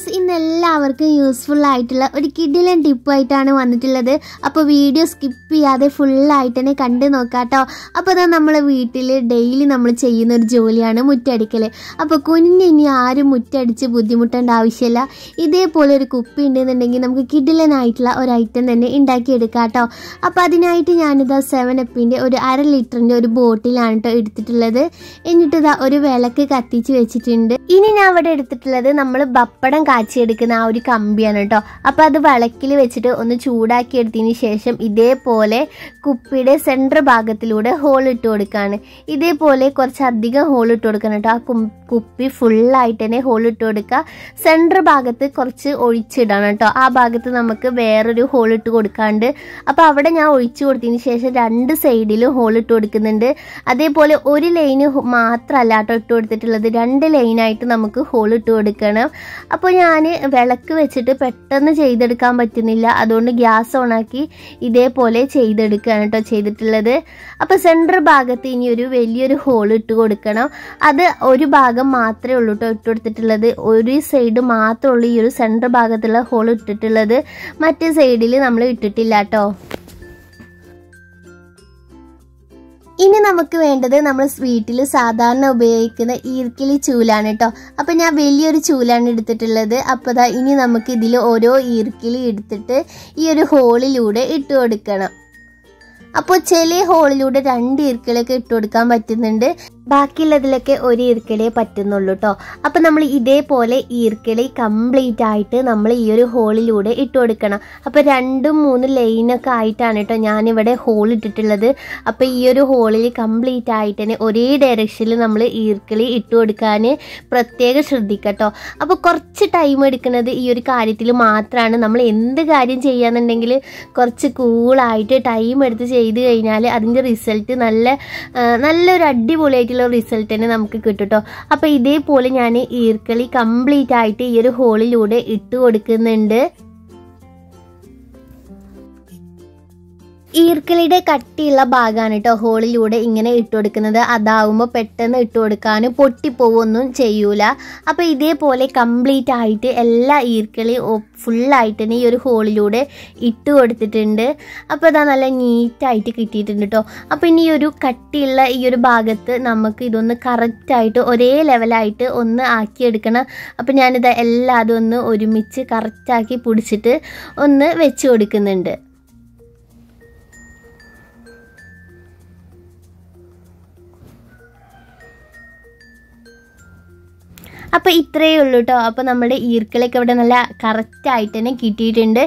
friends ഇന്ന് എല്ലാവർക്കും useful ആയിട്ടുള്ള ഒരു കിഡിലൻ ടിപ്പായിട്ടാണ് വന്നിട്ടുള്ളത് അപ്പോൾ വീഡിയോ സ്കിപ്പ് ചെയ്യാതെ ഫുള്ളായിട്ട് തന്നെ കണ്ടു നോക്കാട്ടോ അപ്പോൾ അതാ നമ്മൾ വീട്ടിൽ ഡെയിലി നമ്മൾ ചെയ്യുന്ന ഒരു ജോലിയാണ് മുറ്റടിക്കൽ അപ്പോൾ കുഞ്ഞിന് ഇനി ആരും മുറ്റടിച്ച് ബുദ്ധിമുട്ടേണ്ട ആവശ്യമില്ല ഇതേപോലെ ഒരു കുപ്പി ഉണ്ടെന്നുണ്ടെങ്കിൽ നമുക്ക് കിഡിലനായിട്ടുള്ള ഒരു ഐറ്റം തന്നെ ഉണ്ടാക്കിയെടുക്കാം കേട്ടോ അപ്പോൾ അതിനായിട്ട് ഞാനിതാ സെവൻ എപ്പിൻ്റെ ഒരു അര ലിറ്ററിൻ്റെ ഒരു ബോട്ടിലാണ് കേട്ടോ എടുത്തിട്ടുള്ളത് എന്നിട്ടിതാ ഒരു വിളക്ക് കത്തിച്ച് വെച്ചിട്ടുണ്ട് ഇനി ഞാൻ അവിടെ എടുത്തിട്ടുള്ളത് നമ്മൾ പപ്പടം കാച്ചിയെടുക്കുന്ന ആ ഒരു കമ്പിയാണ് കേട്ടോ അപ്പോൾ അത് വിളക്കിൽ വെച്ചിട്ട് ഒന്ന് ചൂടാക്കി എടുത്തതിന് ശേഷം ഇതേപോലെ കുപ്പിയുടെ സെൻറ്റർ ഭാഗത്തിലൂടെ ഹോൾ ഇട്ട് കൊടുക്കുകയാണ് ഇതേപോലെ കുറച്ചധികം ഹോൾ ഇട്ട് കൊടുക്കണം കേട്ടോ ആ കും- കുപ്പി ഫുള്ളായിട്ട് തന്നെ ഹോൾ ഇട്ട് കൊടുക്കുക സെൻറ്റർ ഭാഗത്ത് കുറച്ച് ഒഴിച്ചിടണം കേട്ടോ ആ ഭാഗത്ത് നമുക്ക് വേറൊരു ഹോൾ ഇട്ട് കൊടുക്കാണ്ട് അപ്പോൾ അവിടെ ഞാൻ ഒഴിച്ചു കൊടുത്തതിന് ശേഷം രണ്ട് സൈഡിലും ഹോൾ ഇട്ട് കൊടുക്കുന്നുണ്ട് അതേപോലെ ഒരു ലൈന് മാത്രമല്ല കേട്ടോ ഇട്ട് കൊടുത്തിട്ടുള്ളത് രണ്ട് ലൈനായിട്ട് നമുക്ക് ഹോൾ ഇട്ട് കൊടുക്കണം അപ്പോൾ ഞാൻ വിളക്ക് വെച്ചിട്ട് പെട്ടെന്ന് ചെയ്തെടുക്കാൻ പറ്റുന്നില്ല അതുകൊണ്ട് ഗ്യാസ് ഓണാക്കി ഇതേപോലെ ചെയ്തെടുക്കുകയാണ് കേട്ടോ ചെയ്തിട്ടുള്ളത് അപ്പോൾ സെൻറ്റർ ഭാഗത്ത് ഇനി ഒരു വലിയൊരു ഹോൾ ഇട്ട് കൊടുക്കണം അത് ഒരു ഭാഗം മാത്രമേ ഉള്ളൂ കേട്ടോ ഇട്ട് കൊടുത്തിട്ടുള്ളത് ഒരു സൈഡ് മാത്രമേ ഉള്ളൂ ഈ ഒരു സെൻറ്റർ ഭാഗത്തുള്ള ഹോൾ ഇട്ടിട്ടുള്ളത് മറ്റേ സൈഡിൽ നമ്മൾ ഇട്ടിട്ടില്ല കേട്ടോ ഇനി നമുക്ക് വേണ്ടത് നമ്മൾ വീട്ടിൽ സാധാരണ ഉപയോഗിക്കുന്ന ഈർക്കിലി ചൂലാണ് കേട്ടോ അപ്പോൾ ഞാൻ വലിയൊരു ചൂലാണ് എടുത്തിട്ടുള്ളത് അപ്പോൾ ദാ ഇനി നമുക്ക് ഇതിൽ ഓരോ ഈർക്കിലി എടുത്തിട്ട് ഈ ഒരു ഹോളിലൂടെ ഇട്ട് കൊടുക്കണം അപ്പോൾ ചില ഹോളിലൂടെ രണ്ട് ഈർക്കിലൊക്കെ ഇട്ട് കൊടുക്കാൻ പറ്റുന്നുണ്ട് ബാക്കിയുള്ളതിലൊക്കെ ഒരു ഈർക്കിലേ പറ്റുന്നുള്ളൂ കേട്ടോ അപ്പം നമ്മൾ ഇതേപോലെ ഈർക്കിളി കംപ്ലീറ്റ് ആയിട്ട് നമ്മൾ ഈ ഒരു ഹോളിലൂടെ ഇട്ട് കൊടുക്കണം അപ്പോൾ രണ്ടും മൂന്ന് ലൈനൊക്കെ ആയിട്ടാണ് കേട്ടോ ഞാനിവിടെ ഹോൾ ഇട്ടിട്ടുള്ളത് അപ്പോൾ ഈ ഒരു ഹോളിൽ കംപ്ലീറ്റ് ആയിട്ട് തന്നെ ഒരേ ഡയറക്ഷനിൽ നമ്മൾ ഈർക്കിളി ഇട്ട് കൊടുക്കാൻ പ്രത്യേകം ശ്രദ്ധിക്കട്ടോ അപ്പോൾ കുറച്ച് ടൈം എടുക്കുന്നത് ഈ ഒരു കാര്യത്തിൽ മാത്രമാണ് നമ്മൾ എന്ത് കാര്യം ചെയ്യാന്നുണ്ടെങ്കിൽ കുറച്ച് കൂളായിട്ട് ടൈം എടുത്ത് ചെയ്ത് കഴിഞ്ഞാൽ അതിൻ്റെ റിസൾട്ട് നല്ല ആ, നല്ലൊരു അടിപൊളിയായിട്ടുള്ള റിസൾട്ട് തന്നെ നമുക്ക് കിട്ടും കേട്ടോ അപ്പോൾ ഇതേപോലെ ഞാൻ ഈർക്കളി കംപ്ലീറ്റ് ആയിട്ട് ഈ ഒരു ഹോളിലൂടെ ഇട്ട് കൊടുക്കുന്നുണ്ട് ഈർക്കിളിയുടെ കട്ടിയുള്ള ഭാഗമാണ് കേട്ടോ ഹോളിലൂടെ ഇങ്ങനെ ഇട്ട് കൊടുക്കുന്നത് അതാവുമ്പോൾ പെട്ടെന്ന് ഇട്ട് കൊടുക്കാൻ പൊട്ടിപ്പോവൊന്നും ചെയ്യൂല അപ്പോൾ ഇതേപോലെ കംപ്ലീറ്റ് ആയിട്ട് എല്ലാ ഈർക്കിളി ഫുള്ളായിട്ട് തന്നെ ഈ ഒരു ഹോളിലൂടെ ഇട്ട് കൊടുത്തിട്ടുണ്ട് അപ്പോൾ അതാ നല്ല നീറ്റായിട്ട് കിട്ടിയിട്ടുണ്ട് കേട്ടോ അപ്പോൾ ഇനി ഈ ഒരു കട്ടിയുള്ള ഈ ഒരു ഭാഗത്ത് നമുക്ക് ഇതൊന്ന് കറക്റ്റായിട്ട് ഒരേ ലെവലായിട്ട് ഒന്ന് ആക്കിയെടുക്കണം അപ്പോൾ ഞാനിത് എല്ലാതും ഒന്ന് ഒരുമിച്ച് കറക്റ്റാക്കി പിടിച്ചിട്ട് ഒന്ന് വെച്ച് കൊടുക്കുന്നുണ്ട് അപ്പോൾ ഇത്രയേ ഉള്ളൂ കേട്ടോ അപ്പോൾ നമ്മുടെ ഈർക്കിളൊക്കെ ഇവിടെ നല്ല കറക്റ്റായിട്ട് തന്നെ കിട്ടിയിട്ടുണ്ട്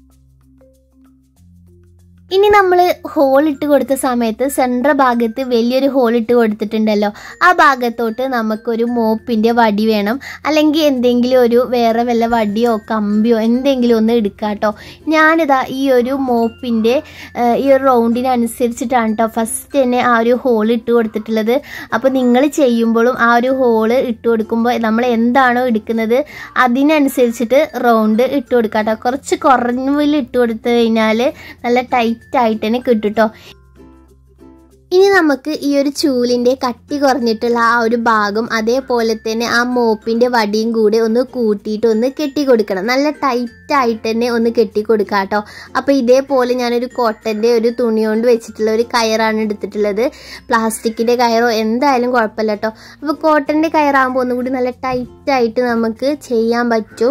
ഇനി നമ്മൾ ഹോൾ ഇട്ട് കൊടുത്ത സമയത്ത് സെൻട്രൽ ഭാഗത്ത് വലിയൊരു ഹോൾ ഇട്ട് കൊടുത്തിട്ടുണ്ടല്ലോ ആ ഭാഗത്തോട്ട് നമുക്കൊരു മോപ്പിൻ്റെ വടി വേണം അല്ലെങ്കിൽ എന്തെങ്കിലും ഒരു വേറെ വല്ല വടിയോ കമ്പിയോ എന്തെങ്കിലും ഒന്ന് എടുക്കാം കേട്ടോ ഞാനിതാ ഈ ഒരു മോപ്പിൻ്റെ ഈ ഒരു റൗണ്ടിനനുസരിച്ചിട്ടാണ് കേട്ടോ ഫസ്റ്റ് തന്നെ ആ ഒരു ഹോൾ ഇട്ട് കൊടുത്തിട്ടുള്ളത് അപ്പോൾ നിങ്ങൾ ചെയ്യുമ്പോഴും ആ ഒരു ഹോള് ഇട്ട് കൊടുക്കുമ്പോൾ നമ്മൾ എന്താണോ എടുക്കുന്നത് അതിനനുസരിച്ചിട്ട് റൗണ്ട് ഇട്ട് കൊടുക്കാം കേട്ടോ കുറച്ച് കുറഞ്ഞിൽ ഇട്ട് കൊടുത്തു കഴിഞ്ഞാൽ നല്ല ടൈറ്റ് ആയിട്ട് തന്നെ കിട്ടും കേട്ടോ ഇനി നമുക്ക് ഈ ഒരു ചൂലിൻ്റെ കട്ടി കുറഞ്ഞിട്ടുള്ള ആ ഒരു ഭാഗം അതേപോലെ തന്നെ ആ മോപ്പിൻ്റെ വടിയും കൂടെ ഒന്ന് കൂട്ടിയിട്ട് ഒന്ന് കെട്ടി കൊടുക്കണം നല്ല ടൈറ്റ് ആയിട്ട് തന്നെ ഒന്ന് കെട്ടി കൊടുക്കാം കേട്ടോ അപ്പോൾ ഇതേപോലെ ഞാനൊരു കോട്ടൻ്റെ ഒരു തുണി കൊണ്ട് വെച്ചിട്ടുള്ള ഒരു കയറാണ് എടുത്തിട്ടുള്ളത് പ്ലാസ്റ്റിക്കിൻ്റെ കയറോ എന്തായാലും കുഴപ്പമില്ല കേട്ടോ അപ്പോൾ കോട്ടൻ്റെ കയറാകുമ്പോൾ ഒന്നും കൂടി നല്ല ടൈറ്റ് ആയിട്ട് നമുക്ക് ചെയ്യാൻ പറ്റും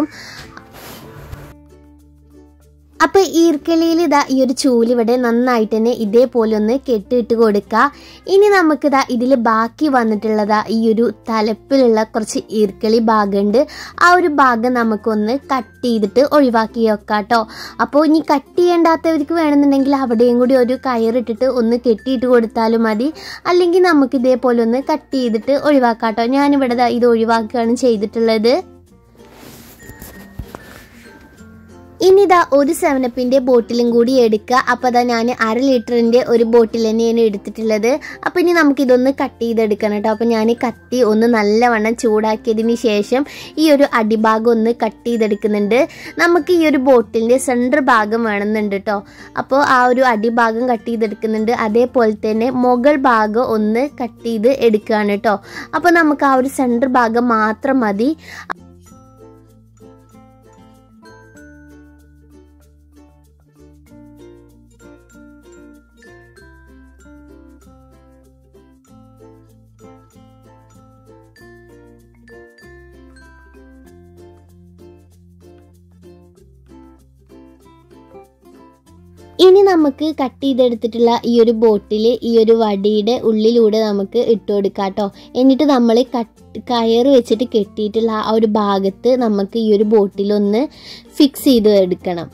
അപ്പോൾ ഈർക്കലിയിൽ ഇതാ ഈ ഒരു ചൂല് ഇവിടെ നന്നായിട്ട് തന്നെ ഇതേപോലെ ഒന്ന് കെട്ടിയിട്ട് കൊടുക്കുക ഇനി നമുക്കിതാ ഇതിൽ ബാക്കി വന്നിട്ടുള്ളതാ ഈ ഒരു തലപ്പിലുള്ള കുറച്ച് ഈർക്കളി ഭാഗമുണ്ട് ആ ഒരു ഭാഗം നമുക്കൊന്ന് കട്ട് ചെയ്തിട്ട് ഒഴിവാക്കി വെക്കാം കേട്ടോ അപ്പോൾ ഇനി കട്ട് ചെയ്യേണ്ടാത്തവർക്ക് വേണമെന്നുണ്ടെങ്കിൽ അവിടെയും കൂടി ഒരു കയറിട്ടിട്ട് ഒന്ന് കെട്ടിയിട്ട് കൊടുത്താലും മതി അല്ലെങ്കിൽ നമുക്ക് ഇതേപോലെ ഒന്ന് കട്ട് ചെയ്തിട്ട് ഒഴിവാക്കാം കേട്ടോ ഞാനിവിടെ ദാ ഇത് ഒഴിവാക്കുകയാണ് ചെയ്തിട്ടുള്ളത് ഇനി ഇതാ ഒരു സെവനപ്പിൻ്റെ ബോട്ടിലും കൂടി എടുക്കുക അപ്പോൾ അതാ ഞാൻ അര ലിറ്ററിൻ്റെ ഒരു ബോട്ടിൽ തന്നെയാണ് എടുത്തിട്ടുള്ളത് അപ്പോൾ ഇനി നമുക്കിതൊന്ന് കട്ട് ചെയ്തെടുക്കണം കേട്ടോ അപ്പോൾ ഞാൻ കത്തി ഒന്ന് നല്ലവണ്ണം ചൂടാക്കിയതിന് ശേഷം ഈ ഒരു അടിഭാഗം ഒന്ന് കട്ട് ചെയ്തെടുക്കുന്നുണ്ട് നമുക്ക് ഈ ഒരു ബോട്ടിലിൻ്റെ സെൻറ്റർ ഭാഗം വേണമെന്നുണ്ട് കേട്ടോ അപ്പോൾ ആ ഒരു അടിഭാഗം കട്ട് ചെയ്തെടുക്കുന്നുണ്ട് അതേപോലെ തന്നെ മുകൾ ഭാഗം ഒന്ന് കട്ട് ചെയ്ത് എടുക്കുകയാണ് കേട്ടോ അപ്പോൾ നമുക്ക് ആ ഒരു സെൻറ്റർ ഭാഗം മാത്രം മതി ഇനി നമുക്ക് കട്ട് ചെയ്തെടുത്തിട്ടുള്ള ഈ ഒരു ബോട്ടിൽ ഈ ഒരു വടിയുടെ ഉള്ളിലൂടെ നമുക്ക് ഇട്ട് കൊടുക്കാം കേട്ടോ എന്നിട്ട് നമ്മൾ കട്ട് കയറ് വെച്ചിട്ട് കെട്ടിയിട്ടുള്ള ആ ഒരു ഭാഗത്ത് നമുക്ക് ഈ ഒരു ബോട്ടിലൊന്ന് ഫിക്സ് ചെയ്ത് എടുക്കണം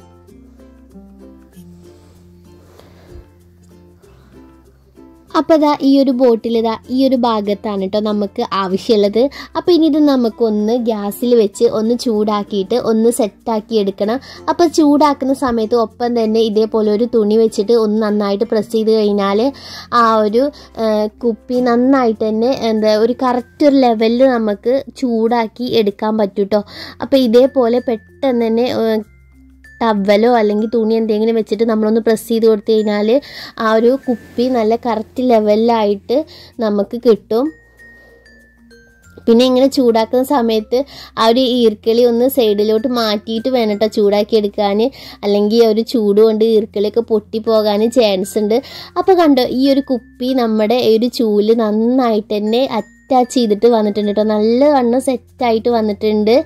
അപ്പോൾ ഇതാ ഈ ഒരു ബോട്ടിൽ ഇതാ ഈ ഒരു ഭാഗത്താണ് കേട്ടോ നമുക്ക് ആവശ്യമുള്ളത് അപ്പോൾ ഇനി ഇത് നമുക്കൊന്ന് ഗ്യാസിൽ വെച്ച് ഒന്ന് ചൂടാക്കിയിട്ട് ഒന്ന് സെറ്റാക്കി എടുക്കണം അപ്പോൾ ചൂടാക്കുന്ന സമയത്ത് ഒപ്പം തന്നെ ഇതേപോലെ ഒരു തുണി വെച്ചിട്ട് ഒന്ന് നന്നായിട്ട് പ്രസ് ചെയ്ത് കഴിഞ്ഞാൽ ആ ഒരു ആ, കുപ്പി നന്നായിട്ട് തന്നെ എന്താ ഒരു കറക്റ്റ് ഒരു ലെവലിൽ നമുക്ക് ചൂടാക്കി എടുക്കാൻ പറ്റും കേട്ടോ അപ്പോൾ ഇതേപോലെ പെട്ടെന്ന് തന്നെ ആ, ടവലോ അല്ലെങ്കിൽ തുണി എന്തെങ്കിലും വെച്ചിട്ട് നമ്മളൊന്ന് പ്രസ് ചെയ്ത് കൊടുത്തു കഴിഞ്ഞാൽ ആ ഒരു കുപ്പി നല്ല കറക്റ്റ് ലെവലിലായിട്ട് നമുക്ക് കിട്ടും പിന്നെ ഇങ്ങനെ ചൂടാക്കുന്ന സമയത്ത് ആ ഒരു ഈർക്കിളി ഒന്ന് സൈഡിലോട്ട് മാറ്റിയിട്ട് വേണം കേട്ടോ ചൂടാക്കി എടുക്കാൻ അല്ലെങ്കിൽ ആ ഒരു ചൂട് കൊണ്ട് ഈർക്കിളിയൊക്കെ പൊട്ടിപ്പോകാൻ ചാൻസ് ഉണ്ട് അപ്പോൾ കണ്ടോ ഈ ഒരു കുപ്പി നമ്മുടെ ഈ ഒരു ചൂല് നന്നായിട്ട് തന്നെ അറ്റാച്ച് ചെയ്തിട്ട് വന്നിട്ടുണ്ട് കേട്ടോ നല്ലവണ്ണം സെറ്റായിട്ട് വന്നിട്ടുണ്ട്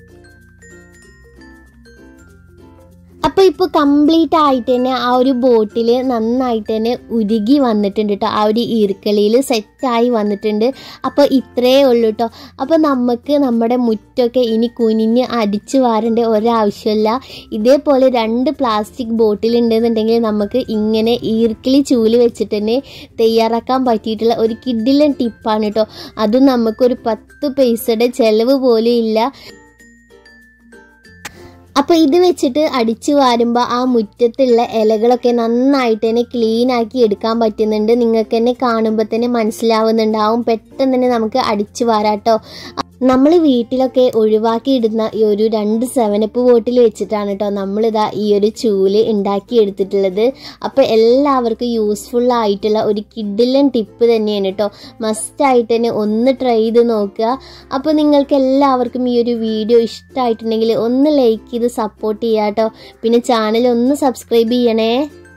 അപ്പോൾ ഇപ്പോൾ കംപ്ലീറ്റ് ആയിട്ട് തന്നെ ആ ഒരു ബോട്ടിൽ നന്നായിട്ട് തന്നെ ഉരുകി വന്നിട്ടുണ്ട് കേട്ടോ ആ ഒരു ഈർക്കളിയിൽ സെറ്റായി വന്നിട്ടുണ്ട് അപ്പോൾ ഇത്രയേ ഉള്ളൂ കേട്ടോ അപ്പോൾ നമുക്ക് നമ്മുടെ മുറ്റൊക്കെ ഇനി കുനിഞ്ഞ് അടിച്ചു വാരേണ്ട ഒരാവശ്യമില്ല ഇതേപോലെ രണ്ട് പ്ലാസ്റ്റിക് ബോട്ടിൽ ഉണ്ടെന്നുണ്ടെങ്കിൽ നമുക്ക് ഇങ്ങനെ ഈർക്കിളി ചൂല് വെച്ചിട്ട് തന്നെ തയ്യാറാക്കാൻ പറ്റിയിട്ടുള്ള ഒരു കിഡിലൻ ടിപ്പാണ് കേട്ടോ അതും നമുക്കൊരു പത്ത് പൈസയുടെ ചിലവ് പോലും ഇല്ല അപ്പോൾ ഇത് വെച്ചിട്ട് അടിച്ചു വാരുമ്പോൾ ആ മുറ്റത്തുള്ള ഇലകളൊക്കെ നന്നായിട്ട് തന്നെ ക്ലീൻ ആക്കി എടുക്കാൻ പറ്റുന്നുണ്ട് നിങ്ങൾക്ക് തന്നെ കാണുമ്പോൾ തന്നെ മനസ്സിലാവുന്നുണ്ടാവും പെട്ടെന്ന് തന്നെ നമുക്ക് അടിച്ചു വാരാട്ടോ നമ്മൾ വീട്ടിലൊക്കെ ഒഴിവാക്കി ഇടുന്ന ഈ ഒരു രണ്ട് സെവനപ്പ് ബോട്ടിൽ വെച്ചിട്ടാണ് കേട്ടോ നമ്മളിതാ ഈ ഒരു ചൂല് ഉണ്ടാക്കി എടുത്തിട്ടുള്ളത് അപ്പോൾ എല്ലാവർക്കും യൂസ്ഫുൾ ആയിട്ടുള്ള ഒരു കിഡിലൻ ടിപ്പ് തന്നെയാണ് കേട്ടോ മസ്റ്റായിട്ട് തന്നെ ഒന്ന് ട്രൈ ചെയ്ത് നോക്കുക അപ്പോൾ നിങ്ങൾക്ക് എല്ലാവർക്കും ഈ ഒരു വീഡിയോ ഇഷ്ടമായിട്ടുണ്ടെങ്കിൽ ഒന്ന് ലൈക്ക് ചെയ്ത് സപ്പോർട്ട് ചെയ്യാം കേട്ടോ പിന്നെ ചാനൽ ഒന്ന് സബ്സ്ക്രൈബ് ചെയ്യണേ